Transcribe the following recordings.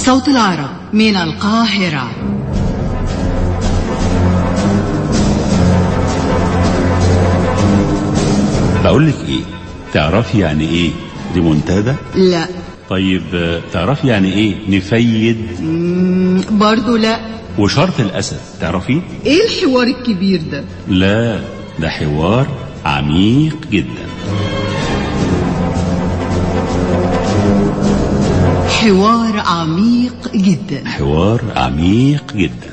صوت العرب من القاهرة بقول لك ايه تعرفي يعني ايه ريمونتادا لا طيب آه، تعرفي يعني ايه نفيد مم، برضو لا وشرط الاسد تعرفي ايه الحوار الكبير ده لا ده حوار عميق جدا حوار عميق جدا حوار عميق جدا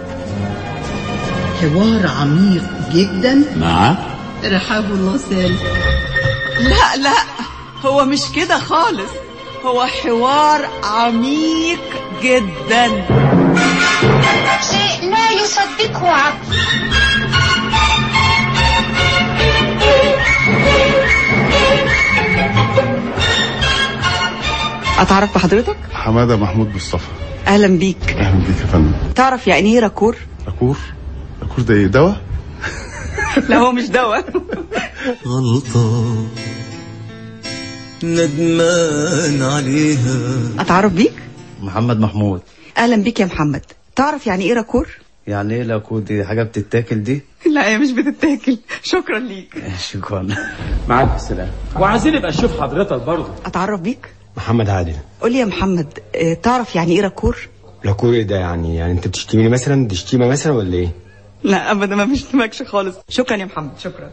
حوار عميق جدا مع رحاب الله سالم لا لا هو مش كده خالص هو حوار عميق جدا شيء لا يصدقه عقل اتعرف بحضرتك حماده محمود مصطفى اهلا بيك اهلا بيك يا فندم تعرف يعني ايه راكور راكور راكور ده ايه دواء لا هو مش دواء غلطة ندمان عليها اتعرف بيك محمد محمود اهلا بيك يا محمد تعرف يعني ايه راكور يعني ايه لاكو دي حاجه بتتاكل دي لا هي مش بتتاكل شكرا ليك شكرا معاك السلام وعايزين نبقى نشوف حضرتك برضه اتعرف بيك محمد عادل قول لي يا محمد آه، تعرف يعني ايه راكور لاكور ايه ده يعني يعني انت بتشتميني مثلا دي شتيمه مثلا ولا ايه لا ابدا ما بشتمكش خالص شكرا يا محمد شكرا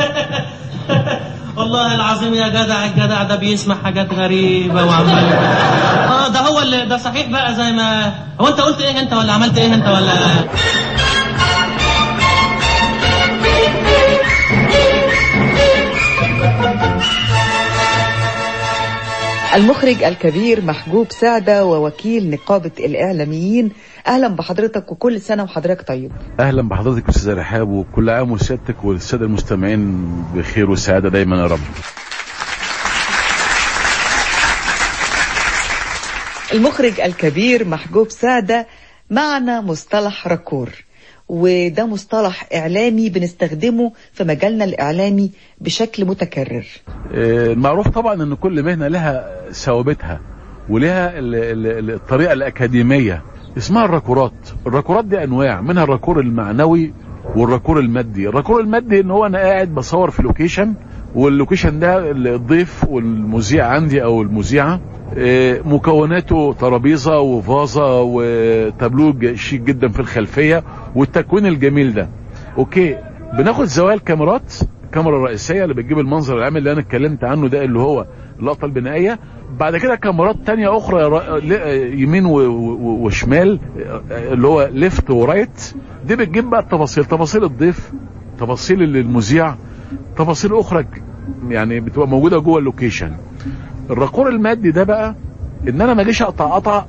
والله العظيم يا جدع الجدع ده بيسمع حاجات غريبة وعمال اه ده هو اللي ده صحيح بقى زي ما هو انت قلت ايه انت ولا عملت ايه انت ولا المخرج الكبير محجوب سعدة ووكيل نقابة الإعلاميين أهلا بحضرتك وكل سنة وحضرتك طيب اهلا بحضرتك استاذ رحاب وكل عام وسيادتك والساده المستمعين بخير وسعاده دايما يا رب المخرج الكبير محجوب سعدة معنا مصطلح راكور وده مصطلح إعلامي بنستخدمه في مجالنا الإعلامي بشكل متكرر آه، المعروف طبعا ان كل مهنه لها ثوابتها ولها ال- ال- ال- الطريقه الاكاديميه اسمها الراكورات الراكورات دي انواع منها الراكور المعنوي والراكور المادي الراكور المادي ان هو انا قاعد بصور في لوكيشن واللوكيشن ده الضيف والمذيع عندي او المذيعه آه، مكوناته ترابيزه وفازه وتابلو شيك جدا في الخلفيه والتكوين الجميل ده اوكي بناخد زوايا الكاميرات الكاميرا الرئيسيه اللي بتجيب المنظر العام اللي انا اتكلمت عنه ده اللي هو اللقطه البنائيه بعد كده كاميرات تانية اخرى را- ل- يمين و- و- وشمال اللي هو ليفت ورايت دي بتجيب بقى التفاصيل تفاصيل الضيف تفاصيل المذيع تفاصيل اخرى يعني بتبقى موجوده جوه اللوكيشن الراكور المادي ده بقى ان انا ما اجيش اقطع قطع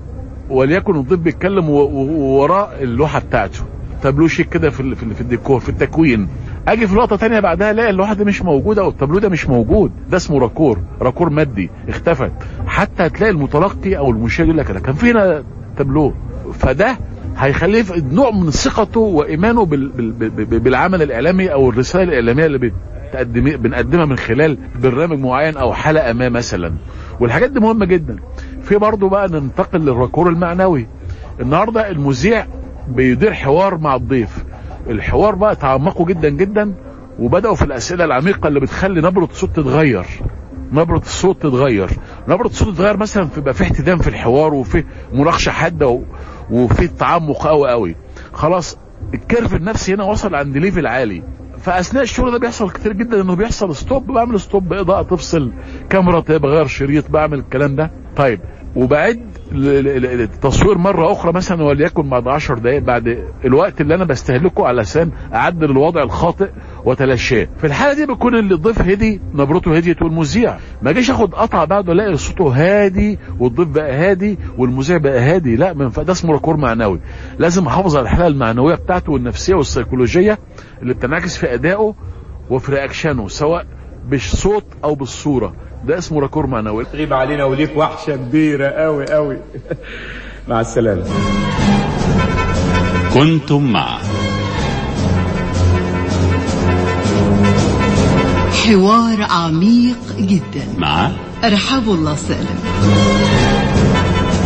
وليكن الضيف بيتكلم و- و- ووراه اللوحه بتاعته تابلو شيك كده في ال- في ال- في الديكور في التكوين اجي في لقطه تانية بعدها الاقي اللوحه دي مش موجوده او التابلو ده مش موجود ده اسمه راكور راكور مادي اختفت حتى هتلاقي المتلقي او المشاهد يقول لك ده كان في هنا تابلو فده هيخليه في نوع من ثقته وايمانه بال بال بال بالعمل الاعلامي او الرساله الاعلاميه اللي بتقدم بنقدمها من خلال برنامج معين او حلقه ما مثلا والحاجات دي مهمه جدا في برضه بقى ننتقل للراكور المعنوي النهارده المذيع بيدير حوار مع الضيف الحوار بقى تعمقوا جدا جدا وبداوا في الاسئله العميقه اللي بتخلي نبره الصوت تتغير نبره الصوت تتغير نبره الصوت تتغير مثلا في بقى في اهتمام في الحوار وفي مناقشه حاده و- وفي تعمق قوي قوي خلاص الكيرف النفسي هنا وصل عند ليفل عالي فاثناء الشغل ده بيحصل كتير جدا انه بيحصل ستوب بعمل ستوب اضاءه تفصل كاميرا بغير شريط بعمل الكلام ده طيب وبعد ل- ل- ل- التصوير مره اخرى مثلا وليكن بعد 10 دقائق بعد الوقت اللي انا بستهلكه علشان اعدل الوضع الخاطئ وتلاشاه في الحاله دي بيكون اللي الضيف هدي نبرته هديت والمذيع ما اجيش اخد قطعه بعده الاقي صوته هادي والضيف بقى هادي والمذيع بقى هادي لا ما ينفع ده اسمه راكور معنوي لازم احافظ على الحاله المعنويه بتاعته والنفسيه والسيكولوجيه اللي بتنعكس في ادائه وفي رياكشنه سواء بالصوت او بالصوره ده اسمه راكور معنوي تغيب علينا وليك وحشه كبيره قوي قوي مع السلامه كنتم مع حوار عميق جدا مع رحاب الله سالم